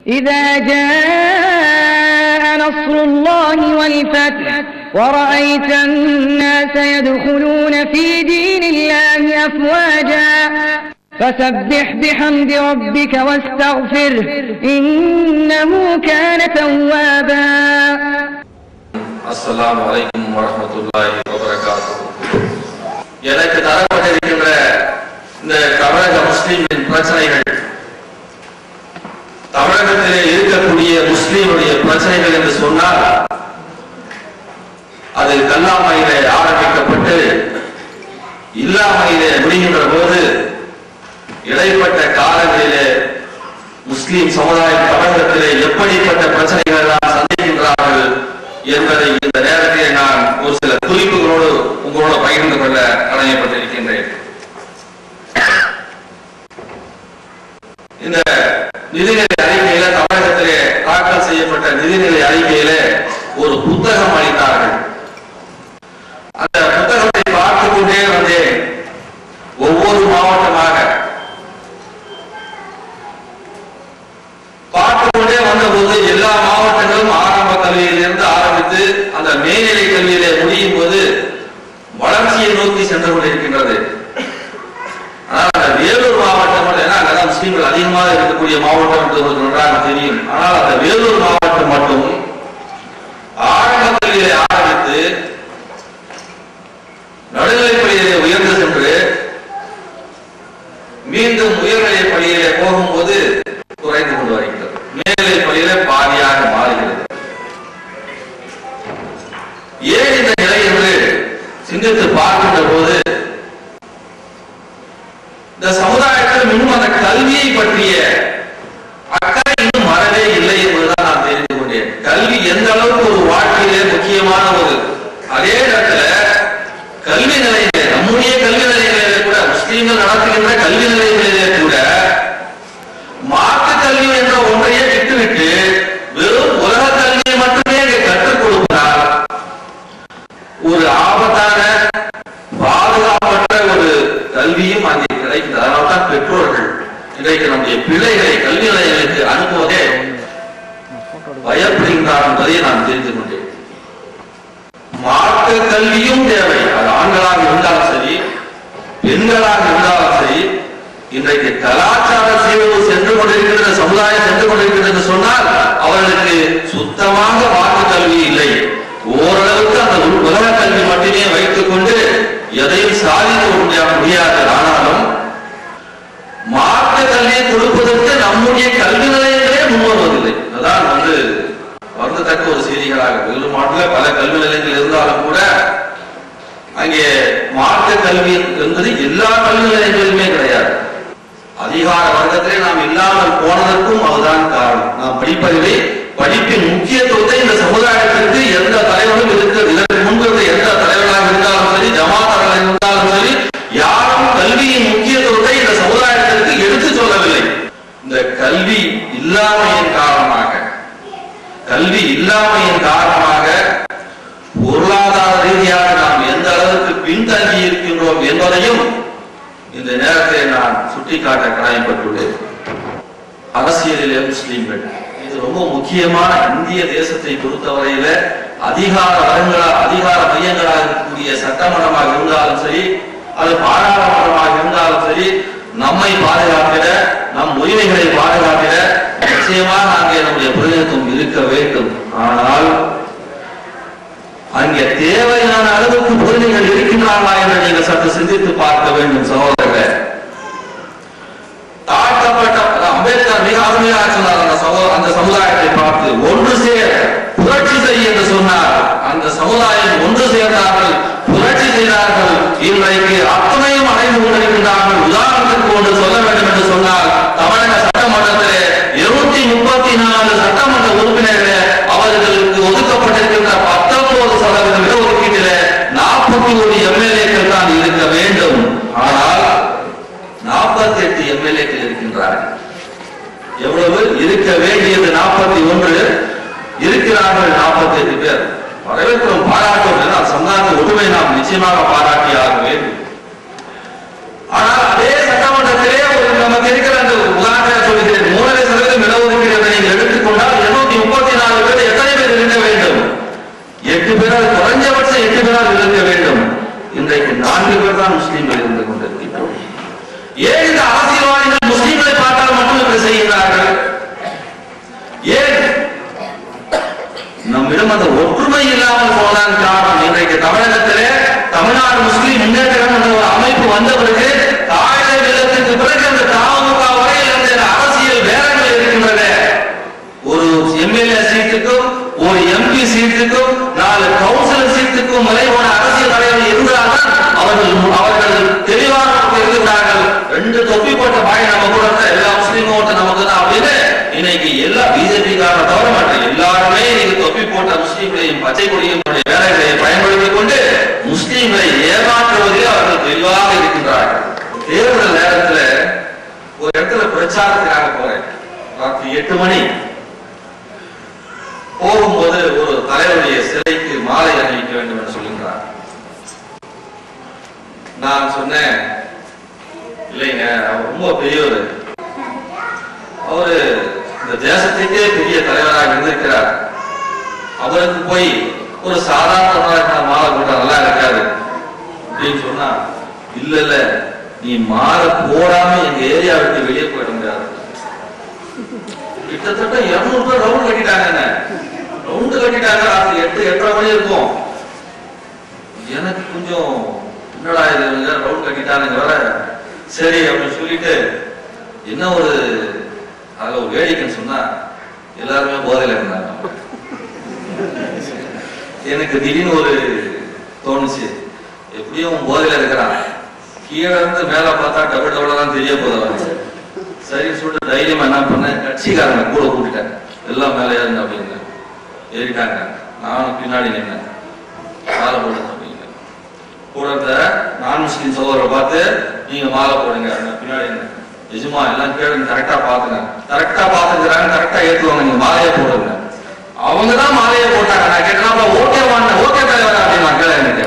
إذا جاء نصر الله والفتح ورأيت الناس يدخلون في دين الله أفواجا فسبح بحمد ربك واستغفره إنه كان توابا அஸ்ஸலாமு அலைக்கும் வரஹ்மத்துல்லாஹி வபரகாத்துஹு எனக்கு தரப்பட்டிருக்கின்ற இந்த தமிழக முஸ்லிமின் பிரச்சனைகள் தமிழகத்திலே இருக்கக்கூடிய முஸ்லிமுடைய பிரச்சனைகள் என்று சொன்னால் அது கல்லாமையிலே ஆரம்பிக்கப்பட்டு இல்லாமையிலே முடிகின்ற போது இடைப்பட்ட காலங்களிலே முஸ்லிம் சமுதாயம் தமிழகத்திலே எப்படிப்பட்ட பிரச்சனைகள் எல்லாம் சந்திக்கின்றார்கள் என்பதை இந்த நேரத்திலே நான் ஒரு சில குறிப்புகளோடு உங்களோடு பகிர்ந்து கொள்ள கடமைப்பட்டிருக்கின்றேன் இந்த நிதிநிலை அறிக்கையில தமிழகத்திலே தாக்கல் செய்யப்பட்ட நிதிநிலை அறிக்கையில ஒரு புத்தகம் அளித்தார்கள் அந்த புத்தகத்தை பார்த்துக் கொண்டே வந்தேன் ஒவ்வொரு மாவட்டமாக பார்த்து கொண்டே வந்தபோது எல்லா மாவட்டங்களும் ஆரம்ப கல்வியிலிருந்து ஆரம்பித்து அந்த மேல்நிலை கல்வியிலே முடியும் போது வளர்ச்சியை நோக்கி சென்று கொண்டிருக்கின்றது ஆனால் அந்த வேலூர் மாவட்டம் மட்டும் ஏன்னா அங்கதான் முஸ்லீம்கள் அதிகமாக இருக்கக்கூடிய மாவட்டம் என்று உங்களுக்கு நன்றாக தெரியும் ஆனால் அந்த வேலூர் மாவட்டம் மட்டும் ஆரம்ப கல்வியிலே ஆரம்பித்து நடுநிலைப் பள்ளியிலே உயர்ந்து சென்று மீண்டும் உயர்நிலை பள்ளியிலே போகும்போது குறைந்து கொண்டு வருகிறது மேல்நிலை பள்ளியில பாதியாக மாறுகிறது ஏன் இந்த நிலை என்று சிந்தித்து பார்க்கின்ற போது இந்த சமுதாயத்தில் இன்னும் அந்த கல்வியை பற்றிய அக்கறை இன்னும் வரவே இல்லை என்பதுதான் நான் தெரிந்து கொண்டேன் கல்வி எந்த அளவுக்கு ஒரு வாழ்க்கையிலே முக்கியமான ஒரு அதே இடத்துல கல்வி நிலையிலே நம்முடைய கல்வி நிலையங்களிலே கூட முஸ்லீம்கள் நடத்துகின்ற கல்வி நிலையங்களிலே கூட மார்க்க கல்வி என்ற ஒன்றையே விட்டுவிட்டு வெறும் உலக கல்வியை மட்டுமே இங்கே கற்றுக் கொடுப்பதால் ஒரு ஆபத்தான பாதுகாப்பற்ற ஒரு கல்வியும் அங்கே கிடைக்கிறது அதனால தான் பெற்றோர்கள் இன்றைக்கு நம்முடைய பிள்ளைகளை கல்வி நிலையங்களுக்கு அனுப்புவதே பயப்படுகின்றார் என்பதை நான் தெரிந்து கொண்டேன் மார்க்க கல்வியும் தேவை அது ஆண்களாக இருந்தாலும் சரி பெண்களாக இருந்தாலும் சரி இன்றைக்கு கலாச்சார சீர்வு சென்று கொண்டிருக்கின்ற சமுதாயம் சென்று கொண்டிருக்கிறது என்று சொன்னால் அவர்களுக்கு சுத்தமாக மார்க்க கல்வி இல்லை ஓரளவுக்கு அந்த உள்- உலக கல்வி மட்டுமே வைத்துக் கொண்டு எதையும் சாதிக்க முடியா- முடியாது ஆனாலும் மார்க்க கல்வியை கொடுப்பதற்கு நம்முடைய கல்வி நிலையங்களே முன்வருவதில்லை அதான் வந்து வருந்தத்தக்க ஒரு செய்திகளாக வேலூர் மாவட்டத்தில் பல கல்வி நிலையங்கள் இருந்தாலும் கூட அங்கே மார்க்க கல்வி என்பது எல்லா கல்வி நிலையங்களிலுமே கிடையாது அதிகார வர்க்கத்திலே நாம் இல்லாமல் போனதற்கும் அதுதான் காரணம் நாம் படிப்பதில்லை படிப்பின் முக்கியத்துவத்தை இந்த சமுதாயத்திற்கு எந்த தலைவரும் இருக்க இதற்கு முன்பு இருந்த எந்த தலைவராக இருந்தாலும் சரி ஜமாத்தராக இருந்தாலும் சரி யாரும் கல்வியின் முக்கியத்துவத்தை இந்த சமுதாயத்திற்கு எடுத்து சொல்லவில்லை இந்த கல்வி இல்லாமையின் காரணமாக கல்வி இல்லாமையின் காரணமாக பொருளாதார ரீதியாக நாம் எந்த அளவுக்கு பின்தங்கி இருக்கின்றோம் என்பதையும் இந்த நேரத்தில் நான் சுட்டிக்காட்ட கடமைப்பட்டுள்ளேன் அரசியலிலே முஸ்லிம்கள் இது ரொம்ப முக்கியமான இந்திய தேசத்தை பொறுத்தவரையில அதிகார வரங்களா அதிகார மையங்களாக இருக்கக்கூடிய சட்டமன்றமாக இருந்தாலும் சரி அது பாராளுமன்றமாக இருந்தாலும் சரி நம்மை பாதுகாத்திட நம் உரிமைகளை பாதுகாத்திட நிச்சயமாக அங்கே நம்முடைய பிரதிநிதித்துவம் இருக்க வேண்டும் ஆனால் அங்கே தேவையான அளவுக்கு பிரதிநிதிகள் இருக்கின்றார்களா என்று நீங்கள் சற்று சிந்தித்து பார்க்க வேண்டும் சகோதரர்களே தாழ்த்தப்பட்ட அம்பேத்கர் மிக அருமையாக சொன்னார் அந்த சகோ அந்த சமுதாயத்தை பார்த்து ஒன்று சேர் புரட்சி செய் என்று சொன்னார் அந்த சமுதாயம் ஒன்று சேர்ந்தார்கள் புரட்சி செய்தார்கள் இன்றைக்கு அத்தனையும் அடைந்து கொண்டிருக்கின்றார்கள் உதாரணத்திற்கு ஒன்று சொல்ல வேண்டும் என்று சொன்னால் தமிழக சட்டமன்றத்திலே இருநூத்தி முப்பத்தி நாலு சட்டமன்ற உறுப்பினர்களே அவர்களுக்கு ஒதுக்கப்பட்டிருக்கின்ற பத்தொன்பது சதவீத இடஒதுக்கீட்டிலே நாற்பத்தி ஒரு எம்எல்ஏக்கள் தான் இருக்க வேண்டும் ஆனால் நாற்பத்தி எட்டு எம்எல்ஏக்கள் இருக்கின்றார்கள் எவ்வளவு இருக்க வேண்டியது நாற்பத்தி ஒன்று இருக்கிறார்கள் நாற்பத்தி எட்டு பேர் வரவேற்கிறோம் பாராட்டும் என்றால் சமுதாயத்தை ஒற்றுமை நாம் நிச்சயமாக பாராட்டியாக வேண்டும் ஆனால் அதே சட்டமன்றத்திலே ஒரு நமக்கு இருக்கிற அந்த உதாரணத்தை சொல்கிறேன் மூணரை சதவீதம் இடஒதுக்கீடு என்று நீங்கள் நான்கு பேர் தான் முஸ்லீம்கள் இருந்து கொண்டிருக்கின்றோம் ஏன் இந்த அரசியல்வாதிகள் முஸ்லீம்களை பார்த்தால் மட்டும் இப்படி செய்கிறார்கள் ஏன் நம்மிடம் அந்த ஒற்றுமை இல்லாமல் போனதான் காரணம் இன்றைக்கு தமிழகத்திலே தமிழ்நாடு முஸ்லீம் முன்னேற்றம் என்ற ஒரு அமைப்பு வந்த பிறகு தாழ்ந்த வெள்ளத்திற்கு பிறகு அந்த தாமுக வரையில் இருந்த அரசியல் வேரங்கள் இருக்கின்றன ஒரு எம்எல்ஏ சீட்டுக்கும் ஒரு எம்பி சீட்டுக்கும் நாலு கவுன்சிலர் சீட்டுக்கும் விளைவான அரசியல் தலைவர் இருந்தால்தான் அவர்கள் அவர்கள் தெளிவாக இருக்கிறார்கள் ரெண்டு தொப்பி போட்ட பாய் நம்ம கூட இருந்தா எல்லா முஸ்லீமும் ஓட்டு நமக்கு தான் அப்படின்னு இன்னைக்கு எல்லா பிஜேபி காரனை தவிர மற்ற எல்லாருமே இன்னைக்கு தொப்பி போட்ட முஸ்லீம்களையும் பச்சை கொடியும் தன்னுடைய வேலைகளை பயன்படுத்திக் கொண்டு முஸ்லீம்களை ஏமாற்றுவதில் அவர்கள் தெளிவாக இருக்கின்றார்கள் தேர்தல் நேரத்துல ஒரு இடத்துல பிரச்சாரத்துக்காக போறேன் ராத்திரி எட்டு மணி போகும்போது ஒரு தலைவருடைய சிலைக்கு மாலை அணிவிக்க வேண்டும் என்று சொல்லுகிறார் நான் சொன்னேன் இல்லைங்க அவர் ரொம்ப பெரியவர் அவரு இந்த தேசத்துக்கே பெரிய தலைவராக இருந்திருக்கிறார் அவருக்கு போய் ஒரு சாதாரண மாலை போட்டா நல்லா இருக்காது அப்படின்னு சொன்னா இல்ல இல்ல நீ மாலை போடாம எங்க ஏரியா விட்டு வெளியே போயிட முடியாது கிட்டத்தட்ட இருநூறு பேர் ரவுண்ட் கட்டிட்டாங்க என்ன ரவுண்டு கட்டிட்டாங்க ராத்திரி எட்டு எட்டரை மணி இருக்கும் எனக்கு கொஞ்சம் என்னடா இது ரவுண்ட் கட்டிட்டானுங்க வர சரி அப்படின்னு சொல்லிட்டு என்ன ஒரு அதுல ஒரு வேடிக்கைன்னு சொன்னா எல்லாருமே போதையில இருந்தாங்க எனக்கு திடீர்னு ஒரு தோணுச்சு எப்படியும் போதையில இருக்கிறான் கீழே இருந்து மேல பார்த்தா டபுள் டபுளா தான் தெரிய போதும் அவனுக்கு. சரின்னு சொல்லிட்டு தைரியமா என்ன பண்ணேன் கட்சிக்காரங்க கூட கூட்டிட்டேன் எல்லாம் மேலே ஏறுங்க அப்படின்னு ஏறிட்டாங்க நானும் பின்னாடி நின்னேன் மாலை போடுங்க அப்படின்னு கூட இருந்த நான் முஸ்லீம் சகோதரரை பார்த்து நீங்க மாலை போடுங்க நான் பின்னாடி நின்னேன் எஜுமா எல்லாம் கேளுங்க கரெக்டா பாத்துங்க கரெக்டா பாத்துக்கிறாங்க கரெக்டா ஏத்துவாங்க நீங்க மாலையே போடுங்க அவங்க தான் மாலையே போட்டாங்க நான் கேட்டேன் ஓகே வாங்க ஓகே தலைவர் அப்படின்னு நான் கேள எனக்கு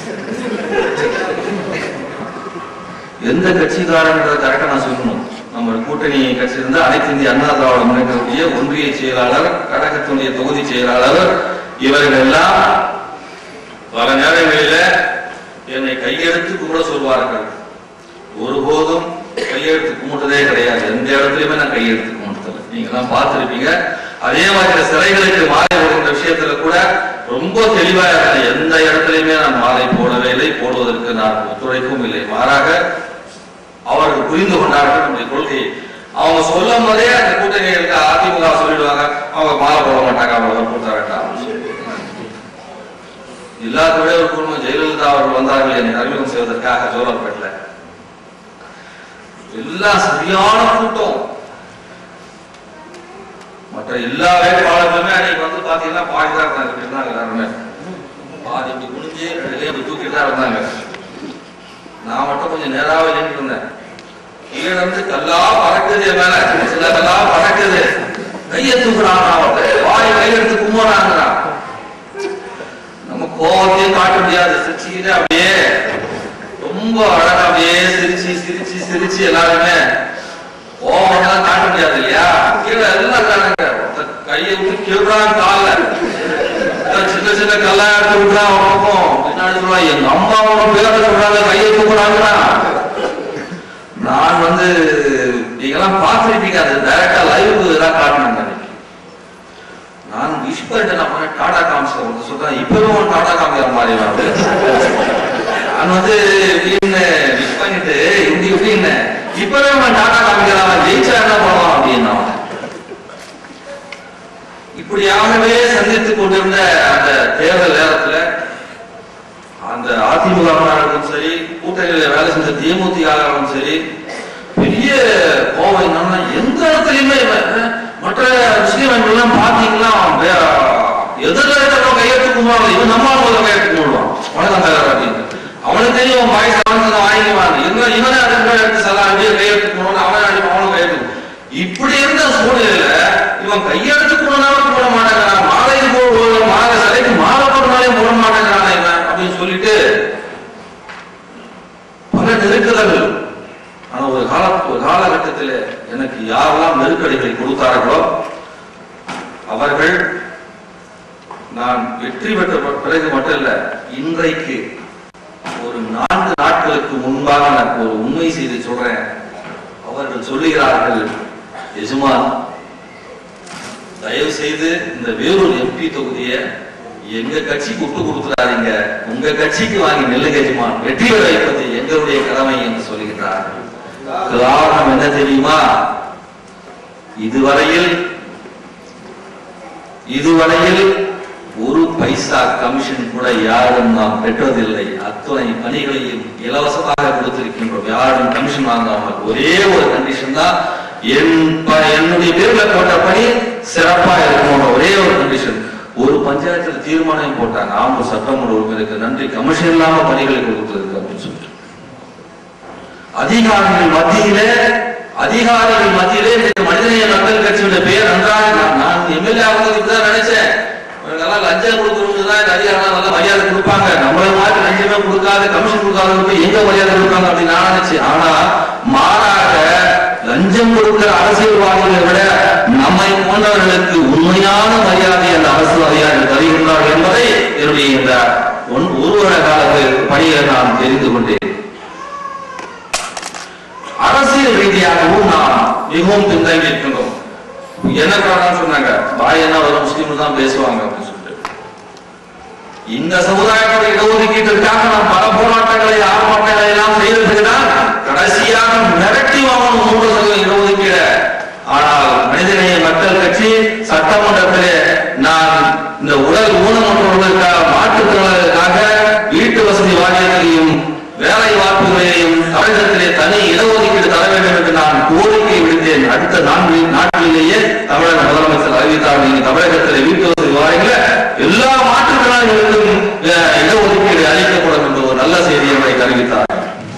எந்த கட்சிக்காரங்கிறத கரெக்டா நான் சொல்லணும் நம்ம கூட்டணி கட்சி இருந்து அனைத்து இந்திய அண்ணா திராவிட முன்னேற்றத்துடைய ஒன்றிய செயலாளர் கடகத்தினுடைய தொகுதி செயலாளர் இவர்கள் எல்லாம் பல நேரங்களில என்னை கையெடுத்து கும்பிட சொல்வார்கள் ஒருபோதும் கையெழுத்து கும்பிட்டதே கிடையாது எந்த இடத்துலயுமே நான் கையெழுத்து கும்பிட்டதில்லை நீங்க எல்லாம் பார்த்திருப்பீங்க அதே மாதிரி சிலைகளுக்கு மாலை போடுகின்ற விஷயத்துல கூட ரொம்ப தெளிவா இருந்தேன் எந்த இடத்துலயுமே நான் மாலை போடவே இல்லை போடுவதற்கு நான் ஒத்துழைப்பும் இல்லை மாறாக அவர்கள் புரிந்து கொண்டார்கள் நம்முடைய கொள்கை அவங்க சொல்லும் போதே அந்த கூட்டணிகளுக்கு அதிமுக சொல்லிடுவாங்க அவங்க மாலை போட மாட்டாங்க அவங்க போட்ட வேண்டாம் அப்படின்னு சொல்லி. எல்லாத்தோட ஒரு குடும்பம் ஜெயலலிதா அவர்கள் வந்தார்கள் என்னை அறிமுகம் செய்வதற்காக ஜோலார்பேட்டில் எல்லாம் சரியான கூட்டம் மற்ற எல்லா வேட்பாளர்களுமே அன்னைக்கு வந்து பாத்தீங்கன்னா பாதி தான் இருந்தாங்க இப்படி இருந்தாங்க எல்லாருமே பாதி இப்படி குனிஞ்சு ரெண்டுலயும் இப்படி தூக்கிட்டு தான் இருந்தாங்க நான் மட்டும் கொஞ்சம் நேராவே நின்று இருந்தேன் கீழே இருந்து கல்லா பறக்குது என் மேல சில கல்லா பறக்குது கையை தூக்குறான் வாய் கையெடுத்து கும்புறாங்கிறான் நம்ம கோவத்தையும் காட்ட முடியாது சிரிச்சுக்கிட்டு அப்படியே ரொம்ப அழகா அப்படியே சிரிச்சு சிரிச்சு சிரிச்சு எல்லாருமே கோவம் எல்லாம் காட்ட முடியாது இல்லையா கீழே எல்லாம் இருக்கானுங்க ஒருத்தன் கையை விட்டு கீழ்றான் கால்ல ஒருத்தன் சின்ன சின்ன கல்லா எடுத்து விடுறான் அவன் பக்கம் பின்னாடி சொல்றான் எங்க அம்மாவோட பேரை சொல்றாங்க கையை தூக்குறாங்கிறான் நான் வந்து நீங்கெல்லாம் பார்த்துருப்பீங்க அது டைரக்டா லைவ் தான் காட்டினாங்க அன்னைக்கு. நான் விஷ் பண்ணிட்டு நான் பண்ண டாடா காமிச்சு ஒருத்தர் சொல்றேன் இப்பவே ஒரு டாடா காமிக்கிற மாதிரி வருது நான் வந்து இப்படின்னு விஷ் பண்ணிட்டு இப்படி இப்படின்னு இப்பவே அவன் டாடா காமிக்கிறான் ஜெயிச்சா என்ன பண்ணுவான் அப்படின்னு அவன் இப்படியாகவே சந்தித்துக் கொண்டிருந்த அந்த தேர்தல் நேரத்துல அந்த அதிமுக ஆனாலும் சரி கூட்டணியில வேலை செஞ்ச தேமுதிக ஆனாலும் சரி பெரிய கோவம் என்னன்னா எந்த இடத்துலயுமே இவன், மற்ற முஸ்லீம் எல்லாம் பாத்தீங்கன்னா அவன் வே- எதிர்ல இருக்கிறவங்க கையெழுத்து கும்பிடுவாங்க இவன் நம்ம ஆளுங்க கையெழுத்து கும்பிடுவான் வணக்கம் தலைவர் அப்படின்னு அவனுக்கு தெரியும் அவன் வாய்ஸ் அவனுக்கு வாங்கிக்குவான் இவன் இவனே அதுக்கு மேல எடுத்து சலா அப்படியே கையெழுத்து கும்பிடுவான் அவன் அடிப்பான் அவனும் கையெழுத்து கும்பிடுவான். இப்படி இருந்த சூழ்நிலையில இவன் கையெழுத்து கும்பிடனாலும் போட மாட்டேங்கிறான் மாலை போட மாலை சிலைக்கு மாலை போடுறனாலே போட மாட்டேங்கிறான் இவன் அப்படின்னு சொல்லிட்டு பல நெருக்குதல்கள் ஆனா ஒரு கால ஒரு காலகட்டத்தில் எனக்கு யாரெல்லாம் நெருக்கடிகளை கொடுத்தார்களோ அவர்கள் நான் வெற்றி பெற்ற பிறகு மட்டும் இல்ல இன்றைக்கு ஒரு நான்கு நாட்களுக்கு முன்பாக நான் ஒரு உண்மை செய்தி சொல்றேன் அவர்கள் சொல்லுகிறார்கள் எஜமான் தயவு செய்து இந்த வேலூர் எம்பி தொகுதியை எங்க கட்சிக்கு விட்டு கொடுத்துறாதீங்க உங்க கட்சிக்கு வாங்கி நெல்லுங்க எஜமான் வெற்றி பெற வைப்பது எங்களுடைய கடமை என்று சொல்லுகிறார்கள் காரணம் என்ன தெரியுமா இதுவரையில் இதுவரையில் ஒரு பைசா கமிஷன் கூட யாரும் நாம் பெற்றதில்லை அத்துணை பணிகளையும் இலவசமாக கொடுத்திருக்கின்றோம் யாரும் கமிஷன் வாங்காமல் ஒரே ஒரு கண்டிஷன் தான் என் ப- என்னுடைய பேர்ல போட்ட பணி சிறப்பா இருக்கணும் ஒரே ஒரு கண்டிஷன் ஒரு பஞ்சாயத்துல தீர்மானம் போட்டாங்க ஆம்பூர் சட்டமன்ற உறுப்பினருக்கு நன்றி கமிஷன் இல்லாம பணிகளை கொடுத்ததுக்கு அப்படின்னு சொல்லிட்டு அதிகாரிகள் மத்தியிலே அதிகாரிகள் மத்தியிலே இந்த மனிதநேய மக்கள் கட்சியுடைய பெயர் நன்றாக நான் நான் எம்எல்ஏ ஆகுறதுக்கு தான் நினைச்சேன் இவங்கெல்லாம் லஞ்சம் கொடுக்கறவங்க தான் இந்த அதிகாரம் நல்லா மரியாதை கொடுப்பாங்க நம்மள மாதிரி லஞ்சமே கொடுக்காத கமிஷன் கொடுக்காதவங்களுக்கு எங்க மரியாதை கொடுப்பாங்க அப்படின்னு நான் நினைச்சேன் ஆனா மாறாக லஞ்சம் கொடுக்கிற அரசியல்வாதிகளை விட நம்மை போன்றவர்களுக்கு உண்மையான மரியாதை அந்த அரசு அதிகாரிகள் தருகின்றார்கள் என்பதை என்னுடைய இந்த ஒன்- ஒரு வருட காலத்து பணியை நான் தெரிந்து கொண்டேன் அரசியல் ரீதியாகவும் நாம் மிகவும் பின்தங்கி இருக்கின்றோம் என்ன காரணம் சொன்னாங்க பாய் என்ன வரும் முஸ்லீம் தான் பேசுவாங்க அப்படின்னு சொல்லிட்டு இந்த சமுதாயத்தோட இடஒதுக்கீட்டிற்காக நாம் பல போராட்டங்களை ஆர்ப்பாட்டங்களை எல்லாம் செய்ததுக்கு தான் கடைசியாக மிரட்டி வாங்கணும் மூன்று சதவீதம் இடஒதுக்கீடு ஆனால் மனிதநேய மக்கள் கட்சி சட்டமன்றத்திலே நான் இந்த உடல் ஊனமுற்றவர்களுக்காக மாற்றுத்திறனாளர்களுக்காக வீட்டு வசதி வாரியத்திலையும் வேலை வாய்ப்புகளையும் தமிழகத்திலே தனி இடஒதுக்கீடு தர வேண்டும் என்று நான் கோரிக்கை விடுத்தேன் அடுத்த நான்கு நாட்களிலேயே தமிழக முதலமைச்சர் அறிவித்தார் நீங்க தமிழகத்திலே வீட்டு வசதி வாரியங்கள எல்லா மாற்றுத்திறனாளிகளுக்கும் அஹ், இடஒதுக்கீடு அளிக்கப்படும் என்ற ஒரு நல்ல செய்தியை எனக்கு அறிவித்தார்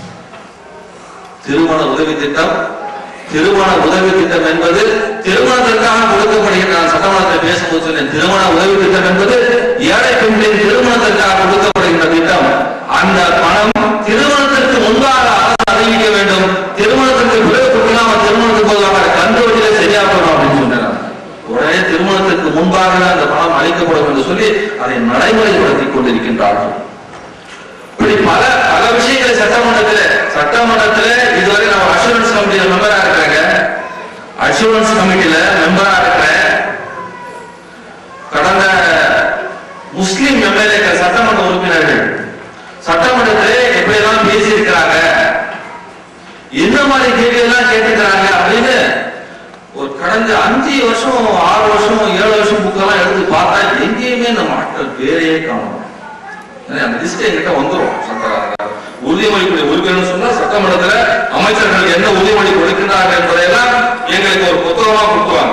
திருமண உதவி திட்டம் திருமண உதவி திட்டம் என்பது திருமணத்திற்காக கொடுக்கப்படுகின்ற நான் சட்டமன்றத்தில் பேசும்போது சொன்னேன் திருமண உதவி திட்டம் என்பது ஏழை பெண்களின் திருமணத்திற்காக கொடுக்கப்படுகின்ற திட்டம் அந்த பணம் திருமணத்திற்கு முன்பாக அரசு அறிவிக்க வேண்டும் திருமணத்திற்கு பிறகு கொடுக்காம திருமணத்துக்கு போதாக கண்டு வழியில சரியா போடும் அப்படின்னு சொன்னேன் நான். உடனே திருமணத்திற்கு முன்பாக அந்த பணம் அளிக்கப்படும் என்று சொல்லி அதை நடைமுறைப்படுத்திக் கொண்டிருக்கின்றார்கள் இப்படி பல பல விஷயங்களை சட்டமன்றத்தில் சட்டமன்றத்தில் இதுவரை நான் அஷூரன்ஸ் கமிட்டியில மெம்பரா இருக்கிறேங்க அஷூரன்ஸ் கமிட்டியில மெம்பரா இருக்கிறேன் கடந்த முஸ்லிம் எம்எல்ஏக்கள் சட்டமன்ற உறுப்பினர்கள் சட்டமன்றத்திலே எப்படி எல்லாம் பேசி இருக்கிறாங்க என்ன மாதிரி கேள்வி எல்லாம் கேட்டுக்கிறாங்க அப்படின்னு ஒரு கடந்த அஞ்சு வருஷம் ஆறு வருஷம் ஏழு வருஷம் புக்கெல்லாம் எடுத்து பார்த்தா எங்கேயுமே இந்த மாற்றம் பேரையே காணும் ஏன்னா, அந்த லிஸ்ட் என்கிட்ட வந்துரும் சட்ட உறுதிமொழி உறுப்பினர் சொன்னா சட்டமன்றத்துல அமைச்சர்களுக்கு என்ன உறுதிமொழி கொடுக்கிறார்கள் என்பதையெல்லாம் எங்களுக்கு ஒரு புத்தகமா கொடுக்குவாங்க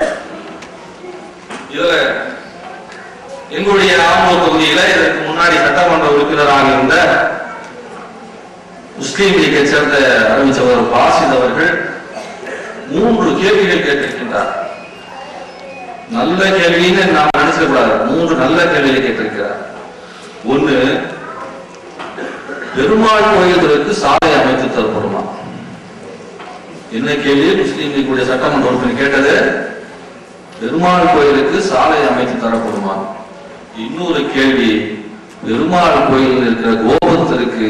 இதுல எங்களுடைய ஆம்பூர் தொகுதியில இதற்கு முன்னாடி சட்டமன்ற உறுப்பினராக இருந்த முஸ்லீம் லீக்கை சேர்ந்த அறிவிச்சவர் பாசித் அவர்கள் மூன்று கேள்விகள் கேட்டிருக்கின்றார் நல்ல கேள்வின்னு நாம் நினைச்சிடக்கூடாது மூன்று நல்ல கேள்விகளை கேட்டிருக்கிறார் ஒண்ணு பெருமாள் கோயில்களுக்கு சாலை அமைத்து தரப்படுமா என்ன கேள்வி முஸ்லீம் லீக்குடைய சட்டமன்ற உறுப்பினர் கேட்டது பெருமாள் கோயிலுக்கு சாலை அமைத்து தரப்படுமா இன்னொரு கேள்வி பெருமாள் கோயில் இருக்கிற கோபுரத்திற்கு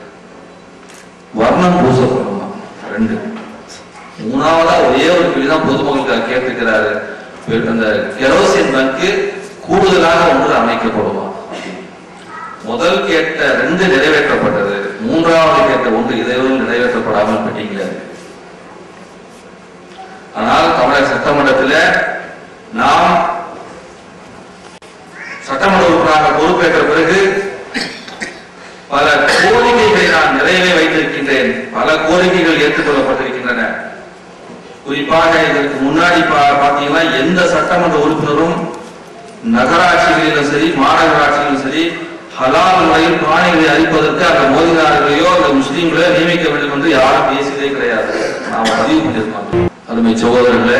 வர்ணம் பூசப்படுமா ரெண்டு மூணாவதா ஒரே ஒரு கேள்வி தான் பொதுமக்களுக்கு கேட்டிருக்கிறாரு பெ- அந்த கெரோசின் பங்கு கூடுதலாக ஒன்று அமைக்கப்படுமா முதல் கேட்ட ரெண்டு நிறைவேற்றப்பட்டது மூன்றாவது கேட்ட ஒன்று இதுவரை நிறைவேற்றப்படாமல் பெற்றீங்களே ஆனால் தமிழக சட்டமன்றத்தில் நாம் சட்டமன்ற உறுப்பினராக பொறுப்பேற்ற பிறகு பல கோரிக்கைகளை நான் நிறைவே வைத்திருக்கின்றேன் பல கோரிக்கைகள் ஏற்றுக்கொள்ளப்பட்டிருக்கின்றன குறிப்பாக இதற்கு முன்னாடி பா- பாத்தீங்கன்னா எந்த சட்டமன்ற உறுப்பினரும் நகராட்சிகளிலும் சரி மாநகராட்சிகளிலும் சரி ஹலால் முறையில் பிராணிகளை அழிப்பதற்கு அந்த மோதினார்களையோ அந்த முஸ்லீம்களோ நியமிக்க வேண்டும் என்று யாரும் பேசியதே கிடையாது நாம் பதிவு பண்ணியிருக்கோம் அருமை சகோதரர்களே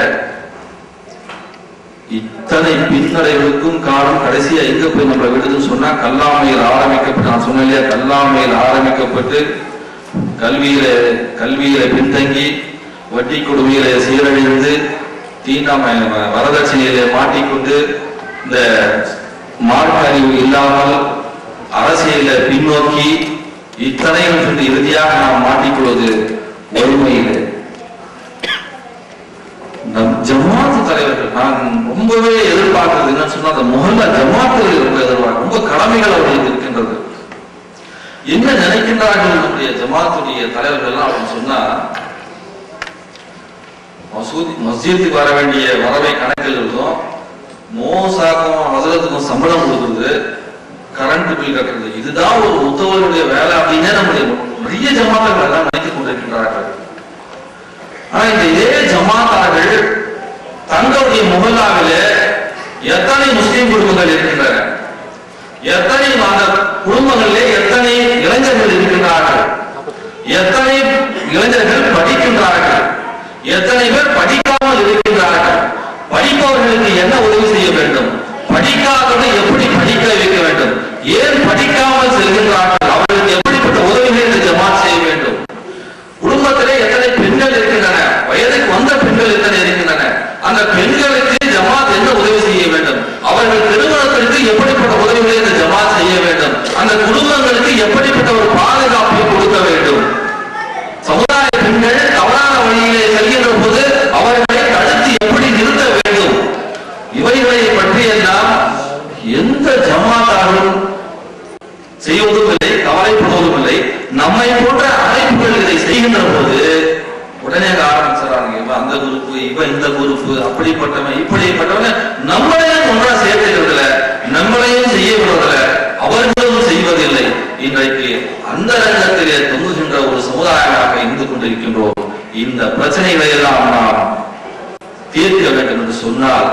இத்தனை பின்னடைவுக்கும் காரணம் கடைசியா எங்க போய் நம்மளை விடுதுன்னு சொன்னா கல்லாமையில் ஆரம்பிக்கப்பட்டு நான் சொன்னேன் இல்லையா கல்லாமையில் ஆரம்பிக்கப்பட்டு கல்வியில கல்வியில பின்தங்கி வட்டி கொடுமையில சீரழிந்து தீண்டாமை வரதட்சணையில மாட்டிக்கொண்டு இந்த மார்க்க அறிவு இல்லாமல் அரசியல பின்னோக்கி இத்தனையும் சொல்லி இறுதியாக நாம் மாட்டிக்கொள்வது ஒருமையிலே நம் ஜமாத்து தலைவர்கள் நான் ரொம்பவே எதிர்பார்க்கிறது என்னன்னு சொன்னா அந்த முகல்ல ஜமாத்துகள் ரொம்ப எதிர்பார்க்க ரொம்ப கடமைகள் அவர்களுக்கு இருக்கின்றது என்ன நினைக்கின்றார்கள் நம்முடைய ஜமாத்துடைய தலைவர்கள் எல்லாம் அப்படின்னு சொன்னா மசூதி மஸ்ஜிதுக்கு வர வேண்டிய வரவை கணக்கில் இருக்கும் மோசாக்கும் ஹசரத்துக்கும் சம்பளம் கொடுக்குறது கரண்ட் பில் கட்டுறது இதுதான் ஒரு முத்தவர்களுடைய வேலை அப்படின்னே நம்முடைய நிறைய ஜமாத்துகள் எல்லாம் நினைத்துக் கொண்டிருக்கின்றார்கள் ஆனா இந்த ஏழு ஜமாத்தார்கள் தங்களுடைய முகல்லாவிலே எத்தனை முஸ்லிம் குடும்பங்கள் இருக்கின்றன எத்தனை அந்த குடும்பங்களிலே எத்தனை இளைஞர்கள் இருக்கின்றார்கள் எத்தனை இளைஞர்கள் படிக்கின்றார்கள் எத்தனை பேர் படிக்காமல் இருக்கின்றார்கள் படிப்பவர்களுக்கு என்ன உதவி செய்ய வேண்டும் படிக்காதவர்கள் எப்படி படிக்க வைக்க வேண்டும் ஏன் படிக்காமல் செல்கின்றார்கள் அவர்களுக்கு எப்படிப்பட்ட உதவிகளை இந்த ஜமாத் செய்ய வேண்டும் குடும்பத்திலே எத்தனை பெண்கள் இருக்கின்றன வயதுக்கு வந்த பெண்கள் எத்தனை இருக்கின்றன அந்த பெண்களுக்கு ஜமாத் என்ன உதவி செய்ய வேண்டும் அவர்கள் திருமணத்திற்கு எப்படிப்பட்ட உதவிகளை இந்த ஜமாத் செய்ய வேண்டும் அந்த குடும்பங்களுக்கு எப்படிப்பட்ட ஒரு பாதுகாப்பை கொடுக்க வேண்டும் சமுதாய பெண்கள் தவறான வழியிலே செல்கின்ற போது அவர்களை தடுத்து எப்படி நிறுத்த வேண்டும் இவைகளை பற்றி எல்லாம் எந்த ஜமாத்தாரும் செய்வதும் இல்லை கவலைப்படுவதும் இல்லை நம்மை போன்ற அமைப்புகள் இதை செய்கின்ற போது உடனே ஆரம்பிச்சிடறாங்க இவன் அந்த குரூப் இவன் இந்த குரூப் அப்படிப்பட்டவன் இப்படிப்பட்டவன் நம்மளையும் ஒன்றா சேர்த்துக்கிறதுல நம்மளையும் செய்ய விடுறதில்ல அவர்களும் செய்வதில்லை இன்றைக்கு அந்த ரங்கத்திலே தொங்குகின்ற ஒரு சமுதாயமாக இருந்து கொண்டிருக்கின்றோம் இந்த பிரச்சனைகளை எல்லாம் நாம் தீர்க்க வேண்டும் என்று சொன்னால்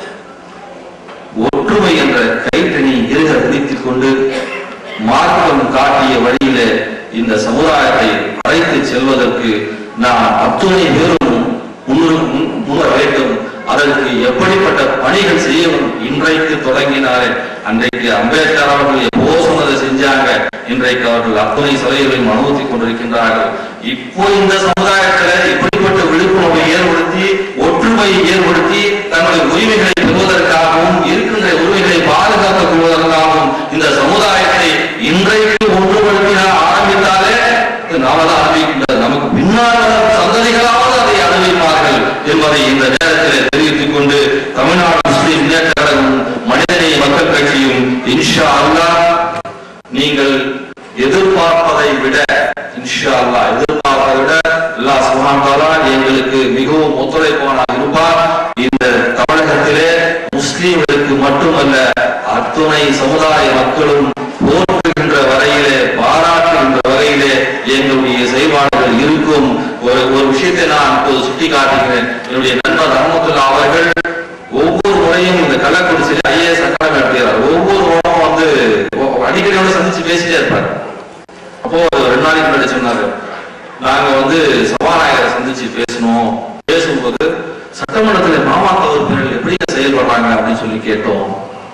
ஒற்றுமை என்ற கைத்தனி இருக பிடித்துக் கொண்டு மார்க்கம் காட்டிய வழியிலே இந்த சமுதாயத்தை அழைத்து செல்வதற்கு நாம் அத்துணை பேரும் முன்னுறு- முன் முன்வர வேண்டும் அதற்கு எப்படிப்பட்ட பணிகள் செய்யணும் இன்றைக்கு தொடங்கினாரே அன்றைக்கு அம்பேத்கர் அவர்கள் எப்போ சொன்னதை செஞ்சாங்க இன்றைக்கு அவர்கள் அத்துணை சலுகைகளையும் அனுபவித்துக் கொண்டிருக்கின்றார்கள் இப்போ இந்த சமுதாயத்துல இப்படிப்பட்ட விழிப்புணர்வை ஏற்படுத்தி ஒற்றுமையை ஏற்படுத்தி தங்களுடைய உரிமைகளை பெறுவதற்காகவும் இருக்கின்ற உரிமைகளை பாதுகாத்துக் கொள்வதற்காகவும் இந்த சமுதாயத்தை இன்றைக்கு ஒன்றுபடுத்தினால் ஆரம்பித்தாலே இது நாம தான் ஆரம்பிக்கின்றது நமக்கு பின்னால் வரும் சந்ததிகளாவது அதை அனுபவிப்பார்கள் என்பதை இந்த நேரத்தில் தெரிவித்துக் கொண்டு தமிழ்நாடு முஸ்லிம் முன்னேற்ற கழகமும் மனிதநேய மக்கள் கட்சியும் இன்ஷா அல்லாஹ் நீங்கள் எதிர்பார்ப்பதை விட இன்ஷா அல்லாஹ் எதிர்பார்ப்பதை விட அல்லாஹ் சுப்ஹானஹு வ தஆலா எங்களுக்கு மிகவும் ஒத்துழைப்பானாக இருப்பார் இந்த தமிழகத்திலே முஸ்லிம்களுக்கு மட்டுமல்ல அத்துணை சமுதாய மக்களும் போற்றுகின்ற வரையிலே பாராட்டுகின்ற வகையிலே எங்களுடைய செயல்பாடுகள் இருக்கும் ஒரு ஒரு விஷயத்தை நான் இப்போது சுட்டி காட்டுகிறேன் என்னுடைய நண்பர் ரஹமத்துல்லா அவர்கள் ஒவ்வொரு முறையும் இந்த கள்ளக்குறிச்சியில் ஐஏஎஸ் அகாடமி நடத்துகிறார் ஒவ்வொரு முறையும் வந்து ஒ- அடிக்கடி அவரை சந்திச்சு பேசிட்டே இருப்பார் அப்போ ஒரு ரெண்டு நாளைக்கு முன்னாடி சொன்னாரு நாங்க வந்து சபாநாயகரை சந்திச்சு பேசணும் பேசும்போது சட்டமன்றத்தில் மாமாக்க உறுப்பினர்கள் எப்படி செயல்படுறாங்க அப்படின்னு சொல்லி கேட்டோம்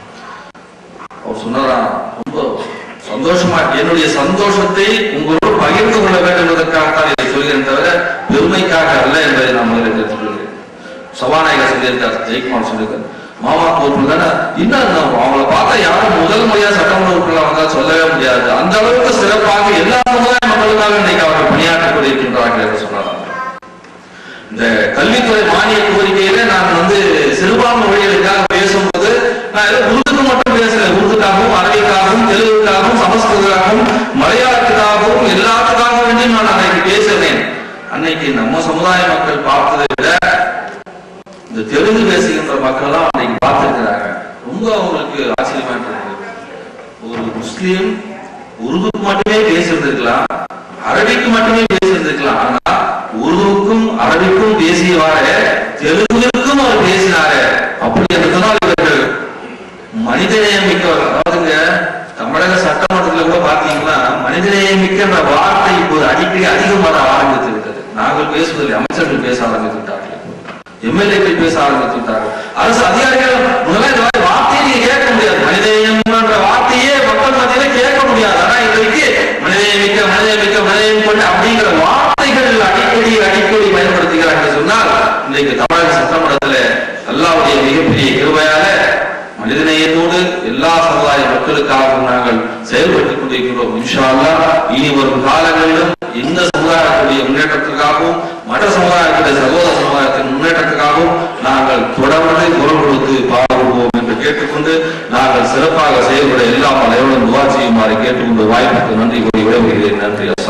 அவர் சொன்னாராம் ரொம்ப சந்தோஷமா என்னுடைய சந்தோஷத்தை உங்களோடு பகிர்ந்து கொள்ள வேண்டும் என்பதற்காகத்தான் இதை சொல்கிறேன் தவிர பெருமைக்காக அல்ல என்பதை நான் முதலில் தெரிவித்துள்ளேன் சபாநாயகர் சொல்லியிருக்கார் ஜெயக்குமார் சொல்லியிருக்கார் மாமா உறுப்பினர் தானே இன்னும் இன்னும் அவங்கள பார்த்தா யாரும் முதல் முறையா சட்டமன்ற உறுப்பினர் வந்தா சொல்லவே முடியாது அந்த அளவுக்கு சிறப்பாக எல்லா சமுதாய மக்களுக்காக இன்னைக்கு அவர்கள் பணியாற்றிக் கொண்டிருக்கின்றார்கள் என்று சொன்னார் இந்த கல்வித்துறை மானிய கோரிக்கையில நான் வந்து சிறுபான்மை மொழிகளுக்காக பேசும்போது நான் ஏதோ உருதுக்கு மட்டும் பேசல உருதுக்காகவும் அரபிக்காகவும் தெலுங்குக்காகவும் சமஸ்கிருதக்காகவும் மலையாளத்துக்காகவும் எல்லாத்துக்காக வேண்டியும் நான் அன்னைக்கு பேசுறேன் அன்னைக்கு நம்ம சமுதாய மக்கள் பார்த்ததை விட இந்த தெலுங்கு பேசுகின்ற மக்கள்லாம் அன்னைக்கு பார்த்திருக்கிறாங்க ரொம்ப அவங்களுக்கு ஆச்சரியமா இருந்தது ஒரு முஸ்லீம் உருதுக்கு மட்டுமே பேசியிருந்திருக்கலாம் அரபிக்கு மட்டுமே பேசியிருந்திருக்கலாம் ஆனா உருதுவுக்கும் அரபிக்கும் பேசியவாறு தெலுங்குக்கும் அவர் பேசினாரு அப்படி என்று சொன்னால் இவர்கள் மனிதநேயம் மிக்கவர் அதாவதுங்க தமிழக சட்டமன்றத்தில் கூட பாத்தீங்கன்னா மனிதநேயம் மிக்க வார்த்தை இப்போது அடிக்கடி அதிகம் வர ஆரம்பித்து விட்டது நாங்கள் பேசுவதில்லை அமைச்சர்கள் பேச ஆரம்பித்து விட்டார்கள் எம்எல்ஏக்கள் பேச ஆரம்பித்து விட்டார்கள் அரசு அதிகாரிகள் முதல்ல இந்த மாதிரி வார்த்தையை நீங்க கேட்க முடியாது மனிதநேயம்ன்ற வார்த்தையே மக்கள் மத்தியில கேட்க முடியாது ஆனா இன்றைக்கு மனிதநேயமிக்க மனிதநேயமிக்க மனிதநேயம் கொண்டு அப்படிங்கிற வார்த்தைகள் அடிக்கடி அடிக்கடி பயன்படுத்துகிறார்கள் சொன்னால் இன்றைக்கு தமிழக சட்டமன்றத்தில் அல்லாவுடைய மிகப்பெரிய கிருபையால மனிதநேயத்தோடு எல்லா சமுதாய மக்களுக்காகவும் நாங்கள் செயல்பட்டுக் கொண்டிருக்கிறோம் இன்ஷா அல்லாஹ் இனி வரும் காலங்களிலும் இந்த சமுதாயத்துடைய முன்னேற்றத்துக்காகவும் மற்ற சமுதாயத்துடைய சகோதர சமுதாயத்தின் முன்னேற்றத்துக்காகவும் நாங்கள் தொடர்ந்து குரல் கொடுத்து பாடுவோம் என்று கேட்டுக்கொண்டு நாங்கள் சிறப்பாக செயல்பட எல்லா பலையோடும் துவா செய்யுமாறு கேட்டுக்கொண்டு வாய்ப்புக்கு நன்றி கூறி விடைபெறுகிறேன் நன்றி